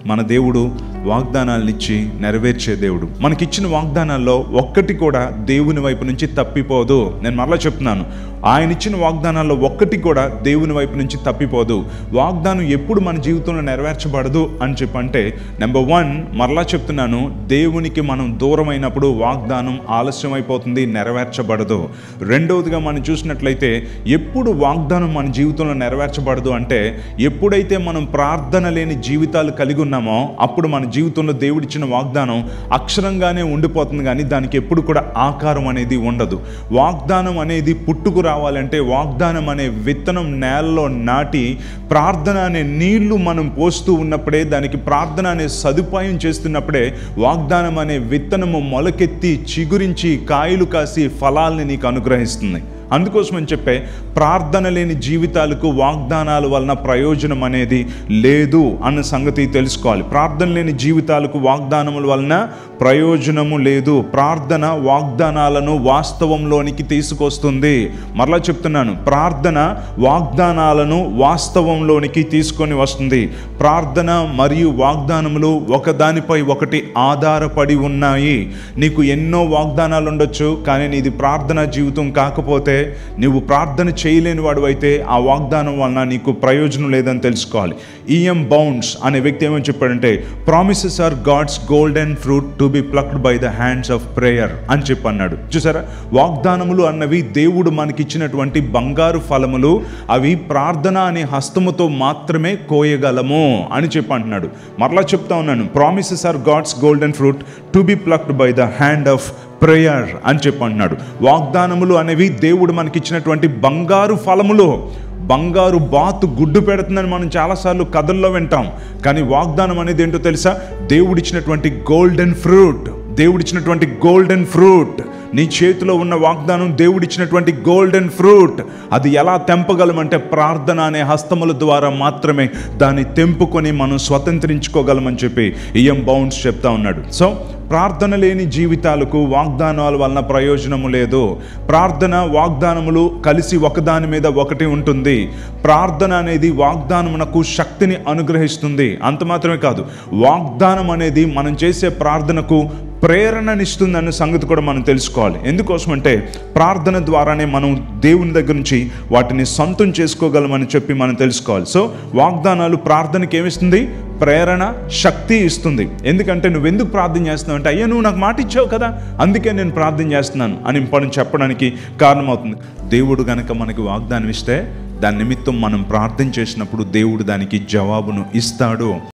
మన దేవుడు వాగ్దానాలను ఇచ్చి నెరవేర్చే దేవుడు మనకిచ్చిన వాగ్దానాల్లో ఒక్కటి కూడా దేవుని వైపు నుంచి తప్పిపోదు నేను మరలా చెప్తున్నాను ఆయన ఇచ్చిన వాగ్దానాల్లో ఒక్కటి కూడా దేవుని వైపు నుంచి తప్పిపోదు వాగ్దానం ఎప్పుడు మన జీవితంలో నెరవేర్చబడదు అని చెప్పంటే నెంబర్ వన్ మరలా చెప్తున్నాను దేవునికి మనం దూరమైనప్పుడు వాగ్దానం ఆలస్యం అయిపోతుంది నెరవేర్చబడదు రెండవదిగా మనం చూసినట్లయితే ఎప్పుడు వాగ్దానం మన జీవితంలో నెరవేర్చబడదు అంటే ఎప్పుడైతే మనం ప్రార్థన లేని జీవితాలు కలిగి ఉన్నామో అప్పుడు మన జీవితంలో దేవుడిచ్చిన వాగ్దానం అక్షరంగానే ఉండిపోతుంది కానీ దానికి ఎప్పుడు కూడా ఆకారం అనేది ఉండదు వాగ్దానం అనేది పుట్టుకు రావాలంటే వాగ్దానం అనే విత్తనం నేలలో నాటి ప్రార్థన అనే నీళ్లు మనం పోస్తూ ఉన్నప్పుడే దానికి ప్రార్థన అనే సదుపాయం చేస్తున్నప్పుడే వాగ్దానం అనే విత్తనము మొలకెత్తి చిగురించి కాయలు కాసి ఫలాల్ని నీకు అనుగ్రహిస్తుంది అందుకోసమని చెప్పే ప్రార్థన లేని జీవితాలకు వాగ్దానాల వలన ప్రయోజనం అనేది లేదు అన్న సంగతి తెలుసుకోవాలి ప్రార్థన లేని జీవితాలకు వాగ్దానముల వలన ప్రయోజనము లేదు ప్రార్థన వాగ్దానాలను వాస్తవంలోనికి తీసుకొస్తుంది మరలా చెప్తున్నాను ప్రార్థన వాగ్దానాలను వాస్తవంలోనికి తీసుకొని వస్తుంది ప్రార్థన మరియు వాగ్దానములు ఒకదానిపై ఒకటి ఆధారపడి ఉన్నాయి నీకు ఎన్నో వాగ్దానాలు ఉండొచ్చు కానీ నీది ప్రార్థన జీవితం కాకపోతే నువ్వు ప్రార్థన చేయలేని వాడు అయితే ఆ వాగ్దానం వలన నీకు ప్రయోజనం లేదని తెలుసుకోవాలి ఈఎం బౌండ్స్ అనే వ్యక్తి ఏమని చెప్పాడంటే promises are God's golden fruit to be plucked by the hands of prayer అని చెప్పి అన్నాడు చూసారా వాగ్దానములు అన్నవి దేవుడు మనకిచ్చినటువంటి బంగారు ఫలములు అవి ప్రార్థన అనే హస్తముతో మాత్రమే కోయగలము అని చెప్పి అంటున్నాడు మరలా చెప్తా ఉన్నాను promises are God's golden fruit to be plucked by the hand of prayer అని చెప్పి అంటున్నాడు వాగ్దానములు అనేవి దేవుడు మనకిచ్చినటువంటి బంగారు ఫలములు బంగారు బాతు గుడ్డు పెడుతుందని మనం చాలాసార్లు కథల్లో వింటాం కానీ వాగ్దానం అనేది ఏంటో తెలుసా దేవుడిచ్చినటువంటి గోల్డెన్ ఫ్రూట్ దేవుడిచ్చినటువంటి గోల్డెన్ ఫ్రూట్ నీ చేతిలో ఉన్న వాగ్దానం దేవుడిచ్చినటువంటి గోల్డెన్ ఫ్రూట్ అది ఎలా తెంపగలమంటే ప్రార్థన అనే హస్తముల ద్వారా మాత్రమే దాన్ని తెంపుకొని మనం స్వతంత్రించుకోగలమని చెప్పి ఈఎం బౌండ్స్ చెప్తా ఉన్నాడు సో ప్రార్థన లేని జీవితాలకు వాగ్దానాల వలన ప్రయోజనము లేదు ప్రార్థన వాగ్దానములు కలిసి ఒకదాని మీద ఒకటి ఉంటుంది ప్రార్థన అనేది వాగ్దానమునకు శక్తిని అనుగ్రహిస్తుంది అంత మాత్రమే కాదు వాగ్దానం అనేది మనం చేసే ప్రార్థనకు ప్రేరణనిస్తుందన్న సంగతి కూడా మనం తెలుసుకోవాలి ఎందుకోసమంటే ప్రార్థన ద్వారానే మనం దేవుని దగ్గర నుంచి వాటిని సొంతం చేసుకోగలమని చెప్పి మనం తెలుసుకోవాలి సో వాగ్దానాలు ప్రార్థనకి ఏమిస్తుంది ప్రేరణ శక్తి ఇస్తుంది ఎందుకంటే నువ్వు ఎందుకు ప్రార్థన చేస్తున్నావు అంటే అయ్యా నువ్వు నాకు మాట ఇచ్చావు కదా అందుకే నేను ప్రార్థన చేస్తున్నాను అని మనం చెప్పడానికి కారణమవుతుంది దేవుడు గనక మనకి వాగ్దానం ఇస్తే దాని నిమిత్తం మనం ప్రార్థన చేసినప్పుడు దేవుడు దానికి జవాబును ఇస్తాడు